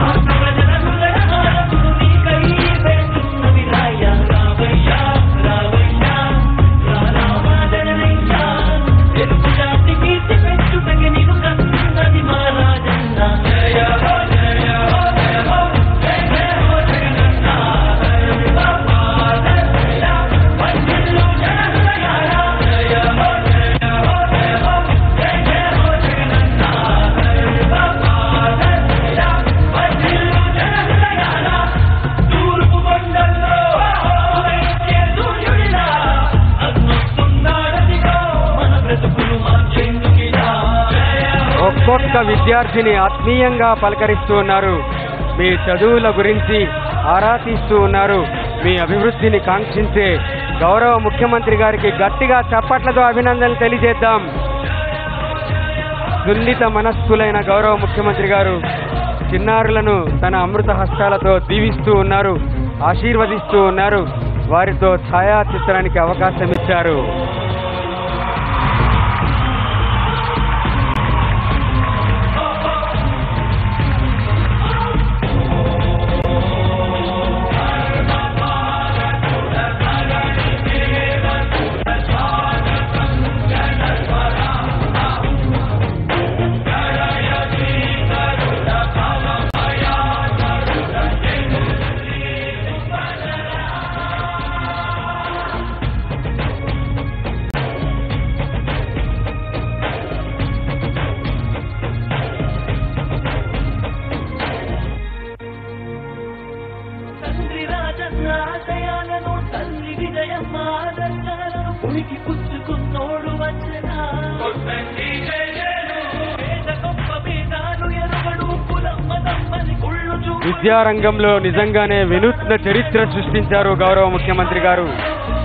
ఒక్కొక్క విద్యార్థిని ఆత్మీయంగా పలకరిస్తూ ఉన్నారు మీ చదువుల గురించి ఆరా తీస్తూ ఉన్నారు మీ అభివృద్ధిని కాంక్షించే గౌరవ ముఖ్యమంత్రి గారికి గట్టిగా చప్పట్లతో అభినందనలు తెలియజేద్దాం సున్నిత మనస్కులైన గౌరవ ముఖ్యమంత్రి గారు చిన్నారులను తన అమృత హస్తాలతో దీవిస్తూ ఉన్నారు ఆశీర్వదిస్తూ ఉన్నారు వారితో ఛాయాచిత్రానికి అవకాశం ఇచ్చారు తండ్రి రాజన్న ఆశయాలను తల్లి విజయమ్మ ఆదర్శాలను ఉనికి పుచ్చుకున్నోడు వచ్చనా పేద గొప్ప భేదాలు ఎరుగడు కులమ్మ తమ్మని కుళ్ళు చూ విద్యారంగంలో నిజంగానే వినూత్న చరిత్ర సృష్టించారు గౌరవ ముఖ్యమంత్రి గారు